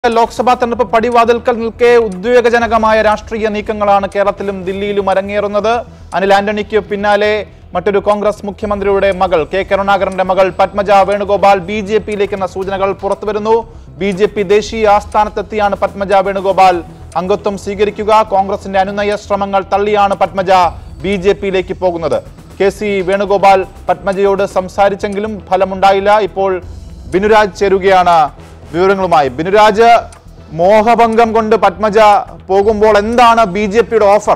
ലോക്സഭാ തെരഞ്ഞെടുപ്പ് പടിവാതിൽക്കൽ നിൽക്കെ ഉദ്വേഗജനകമായ രാഷ്ട്രീയ നീക്കങ്ങളാണ് കേരളത്തിലും ദില്ലിയിലും അരങ്ങേറുന്നത് അനിൽ ആന്റണിക്ക് പിന്നാലെ മറ്റൊരു കോൺഗ്രസ് മുഖ്യമന്ത്രിയുടെ മകൾ കെ കരുണാകരന്റെ മകൾ പത്മജ വേണുഗോപാൽ ബി ജെ പിയിലേക്ക് എന്ന സൂചനകൾ പുറത്തുവരുന്നു ബി ജെ പി ദേശീയ ആസ്ഥാനത്തെത്തിയാണ് പത്മജ വേണുഗോപാൽ അംഗത്വം സ്വീകരിക്കുക കോൺഗ്രസിന്റെ അനുനയ ശ്രമങ്ങൾ തള്ളിയാണ് പത്മജ ബി ജെ പിയിലേക്ക് പോകുന്നത് കെ സി വേണുഗോപാൽ പത്മജയോട് സംസാരിച്ചെങ്കിലും ഫലമുണ്ടായില്ല ഇപ്പോൾ ബിനുരാജ് ചേരുകയാണ് വിവരങ്ങളുമായി ബിനുരാജ് മോഹഭംഗം കൊണ്ട് പത്മജ പോകുമ്പോൾ എന്താണ് ബി ജെ പിയുടെ ഓഫർ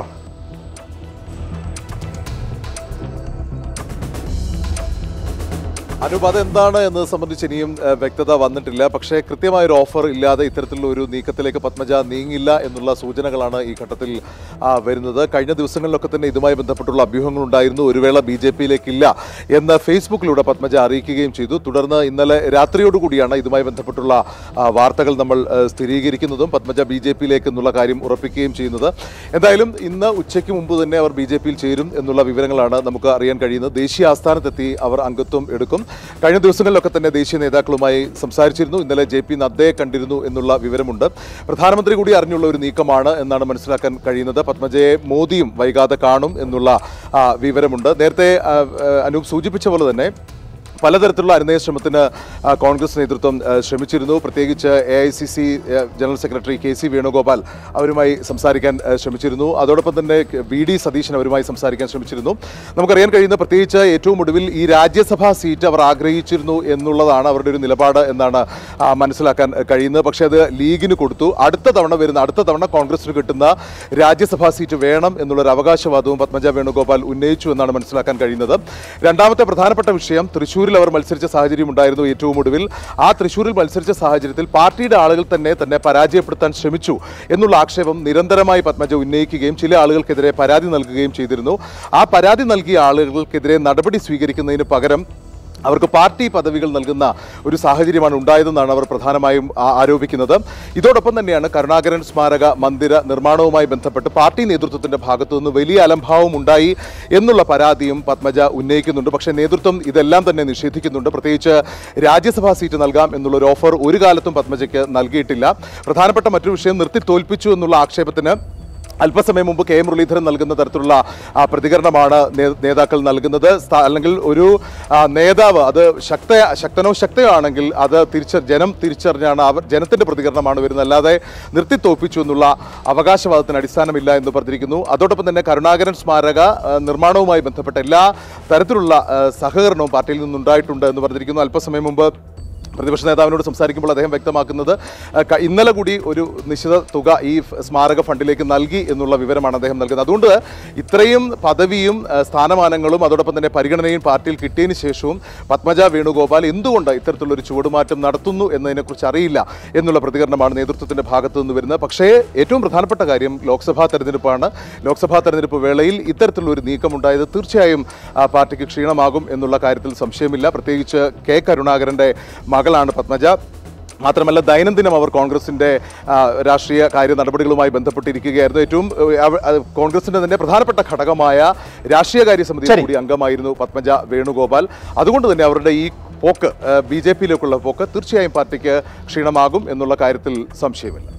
അനൂപ് അതെന്താണ് എന്നത് സംബന്ധിച്ച് ഇനിയും ഏഹ്, വ്യക്തത വന്നിട്ടില്ല പക്ഷേ കൃത്യമായ ഒരു ഓഫർ ഇല്ലാതെ ഇത്തരത്തിലുള്ള ഒരു നീക്കത്തിലേക്ക് പത്മജ നീങ്ങില്ല എന്നുള്ള സൂചനകളാണ് ഈ ഘട്ടത്തിൽ ആ, വരുന്നത് കഴിഞ്ഞ ദിവസങ്ങളിലൊക്കെ തന്നെ ഇതുമായി ബന്ധപ്പെട്ടുള്ള അഭ്യൂഹങ്ങൾ ഉണ്ടായിരുന്നു ഒരു വേള ബി ജെ പിയിലേക്കില്ല എന്ന് ഫേസ്ബുക്കിലൂടെ പത്മജ അറിയിക്കുകയും ചെയ്തു തുടർന്ന് ഇന്നലെ രാത്രിയോടുകൂടിയാണ് ഇതുമായി ബന്ധപ്പെട്ടുള്ള ആ, വാർത്തകൾ നമ്മൾ ഏഹ്, സ്ഥിരീകരിക്കുന്നതും പത്മജ ബി ജെ പിയിലേക്ക് എന്നുള്ള കാര്യം ഉറപ്പിക്കുകയും ചെയ്യുന്നത് എന്തായാലും ഇന്ന് ഉച്ചയ്ക്ക് മുമ്പ് തന്നെ അവർ ബി ജെ പിയിൽ ചേരും എന്നുള്ള വിവരങ്ങളാണ് നമുക്ക് അറിയാൻ കഴിയുന്നത് ദേശീയ ആസ്ഥാനത്തെത്തി അവർ അംഗത്വം എടുക്കും കഴിഞ്ഞ ദിവസങ്ങളിലൊക്കെ തന്നെ ദേശീയ നേതാക്കളുമായി സംസാരിച്ചിരുന്നു ഇന്നലെ ജെ പി നദ്ദയെ കണ്ടിരുന്നു എന്നുള്ള വിവരമുണ്ട് പ്രധാനമന്ത്രി കൂടി അറിഞ്ഞുള്ള ഒരു നീക്കമാണ് എന്നാണ് മനസ്സിലാക്കാൻ കഴിയുന്നത് പത്മജയെ മോദിയും വൈകാതെ കാണും എന്നുള്ള ആ, വിവരമുണ്ട് നേരത്തെ ആ, ആ, അനൂപ് സൂചിപ്പിച്ച പോലെ തന്നെ പലതരത്തിലുള്ള അനുനയ ശ്രമത്തിന് ആ, കോൺഗ്രസ് നേതൃത്വം ആ, ശ്രമിച്ചിരുന്നു പ്രത്യേകിച്ച് A I C C general secretary K C Venugopal അവരുമായി സംസാരിക്കാൻ ആ, ശ്രമിച്ചിരുന്നു അതോടൊപ്പം തന്നെ വി ഡി സതീശൻ അവരുമായി സംസാരിക്കാൻ ശ്രമിച്ചിരുന്നു നമുക്കറിയാൻ കഴിയുന്ന പ്രത്യേകിച്ച് ഏറ്റവും ഒടുവിൽ ഈ രാജ്യസഭാ സീറ്റ് അവർ ആഗ്രഹിച്ചിരുന്നു എന്നുള്ളതാണ് അവരുടെ ഒരു നിലപാട് എന്നാണ് ആ, മനസ്സിലാക്കാൻ കഴിയുന്നത് പക്ഷേ അത് ലീഗിന് കൊടുത്തു അടുത്ത തവണ വരുന്ന അടുത്ത തവണ കോൺഗ്രസിന് കിട്ടുന്ന രാജ്യസഭാ സീറ്റ് വേണം എന്നുള്ളൊരു അവകാശവാദവും പത്മജ വേണുഗോപാൽ ഉന്നയിച്ചു എന്നാണ് മനസ്സിലാക്കാൻ കഴിയുന്നത് രണ്ടാമത്തെ പ്രധാനപ്പെട്ട വിഷയം തൃശ്ശൂരിൽ അവർ മത്സരിച്ച സാഹചര്യം ഉണ്ടായിരുന്നു ഏറ്റവും ഒടുവിൽ ആ തൃശ്ശൂരിൽ മത്സരിച്ച സാഹചര്യത്തിൽ പാർട്ടിയുടെ ആളുകൾ തന്നെ തന്നെ പരാജയപ്പെടുത്താൻ ശ്രമിച്ചു എന്നുള്ള ആക്ഷേപം നിരന്തരമായി പത്മജ ഉന്നയിക്കുകയും ചില ആളുകൾക്കെതിരെ പരാതി നൽകുകയും ചെയ്തിരുന്നു ആ പരാതി നൽകിയ ആളുകൾക്കെതിരെ നടപടി സ്വീകരിക്കുന്നതിന് പകരം അവർക്ക് പാർട്ടി പദവികൾ നൽകുന്ന ഒരു സാഹചര്യമാണ് ഉണ്ടായതെന്നാണ് അവർ പ്രധാനമായും ആ- ആരോപിക്കുന്നത് ഇതോടൊപ്പം തന്നെയാണ് കരുണാകരൻ സ്മാരക മന്ദിര നിർമ്മാണവുമായി ബന്ധപ്പെട്ട് പാർട്ടി നേതൃത്വത്തിന്റെ ഭാഗത്തു നിന്ന് വലിയ അലംഭാവം ഉണ്ടായി എന്നുള്ള പരാതിയും പത്മജ ഉന്നയിക്കുന്നുണ്ട് പക്ഷേ നേതൃത്വം ഇതെല്ലാം തന്നെ നിഷേധിക്കുന്നുണ്ട് പ്രത്യേകിച്ച് രാജ്യസഭാ സീറ്റ് നൽകാം എന്നുള്ള ഒരു ഓഫർ ഒരു കാലത്തും പത്മജയ്ക്ക് നൽകിയിട്ടില്ല പ്രധാനപ്പെട്ട മറ്റൊരു വിഷയം നിർത്തി തോൽപ്പിച്ചു എന്നുള്ള ആക്ഷേപത്തിന് അല്പസമയം മുമ്പ് കെ മുരളീധരൻ നൽകുന്ന തരത്തിലുള്ള ആ, പ്രതികരണമാണ് നേ- നേതാക്കൾ നൽകുന്നത് സ്ഥാ- അല്ലെങ്കിൽ ഒരു ആ, നേതാവ് അത് ശക്ത ശക്തനോ ശക്തയോ ആണെങ്കിൽ അത് തിരിച്ച ജനം തിരിച്ചറിഞ്ഞാണ് അവർ ജനത്തിന്റെ പ്രതികരണമാണ് വരുന്നത് അല്ലാതെ നിർത്തിത്തോപ്പിച്ചു എന്നുള്ള അവകാശവാദത്തിന് അടിസ്ഥാനമില്ല എന്ന് പറഞ്ഞിരിക്കുന്നു അതോടൊപ്പം തന്നെ കരുണാകരൻ സ്മാരക ആ, നിർമ്മാണവുമായി ബന്ധപ്പെട്ട എല്ലാ തരത്തിലുള്ള ആ, സഹകരണവും പാർട്ടിയിൽ നിന്നുണ്ടായിട്ടുണ്ട് എന്ന് പറഞ്ഞിരിക്കുന്നു അല്പസമയം മുമ്പ് പ്രതിപക്ഷ നേതാവിനോട് സംസാരിക്കുമ്പോൾ അദ്ദേഹം വ്യക്തമാക്കുന്നത് അഹ് ക- ഇന്നലെ കൂടി ഒരു നിശ്ചിത തുക ഈ ഫ് സ്മാരക ഫണ്ടിലേക്ക് നൽകി എന്നുള്ള വിവരമാണ് അദ്ദേഹം നൽകുന്നത് അതുകൊണ്ട് ഇത്രയും പദവിയും അഹ് സ്ഥാനമാനങ്ങളും അതോടൊപ്പം തന്നെ പരിഗണനയും പാർട്ടിയിൽ കിട്ടിയതിന് ശേഷവും പത്മജ വേണുഗോപാൽ എന്തുകൊണ്ട് ഇത്തരത്തിലുള്ള ഒരു ചുവടുമാറ്റം നടത്തുന്നു എന്നതിനെക്കുറിച്ച് അറിയില്ല എന്നുള്ള പ്രതികരണമാണ് നേതൃത്വത്തിന്റെ ഭാഗത്തു നിന്ന് വരുന്നത് പക്ഷേ ഏറ്റവും പ്രധാനപ്പെട്ട കാര്യം ലോക്സഭാ തെരഞ്ഞെടുപ്പാണ് ലോക്സഭാ തെരഞ്ഞെടുപ്പ് വേളയിൽ ഇത്തരത്തിലുള്ള ഒരു നീക്കമുണ്ടായത് തീർച്ചയായും ആ, പാർട്ടിക്ക് ക്ഷീണമാകും എന്നുള്ള കാര്യത്തിൽ സംശയമില്ല പ്രത്യേകിച്ച് കെ കരുണാകരന്റെ മകളാണ് പത്മജ മാത്രമല്ല ദൈനംദിനം അവർ കോൺഗ്രസിന്റെ ആ, രാഷ്ട്രീയ കാര്യ നടപടികളുമായി ബന്ധപ്പെട്ടിരിക്കുകയായിരുന്നു ഏറ്റവും ഏഹ്, അവ- അത് കോൺഗ്രസിന്റെ തന്നെ പ്രധാനപ്പെട്ട ഘടകമായ രാഷ്ട്രീയകാര്യ സമിതിയിൽ ശരി. കൂടി അംഗമായിരുന്നു പത്മജ വേണുഗോപാൽ അതുകൊണ്ട് തന്നെ അവരുടെ ഈ പോക്ക് ബി ജെ പിയിലേക്കുള്ള പോക്ക് തീർച്ചയായും പാർട്ടിക്ക് ക്ഷീണമാകും എന്നുള്ള കാര്യത്തിൽ സംശയമില്ല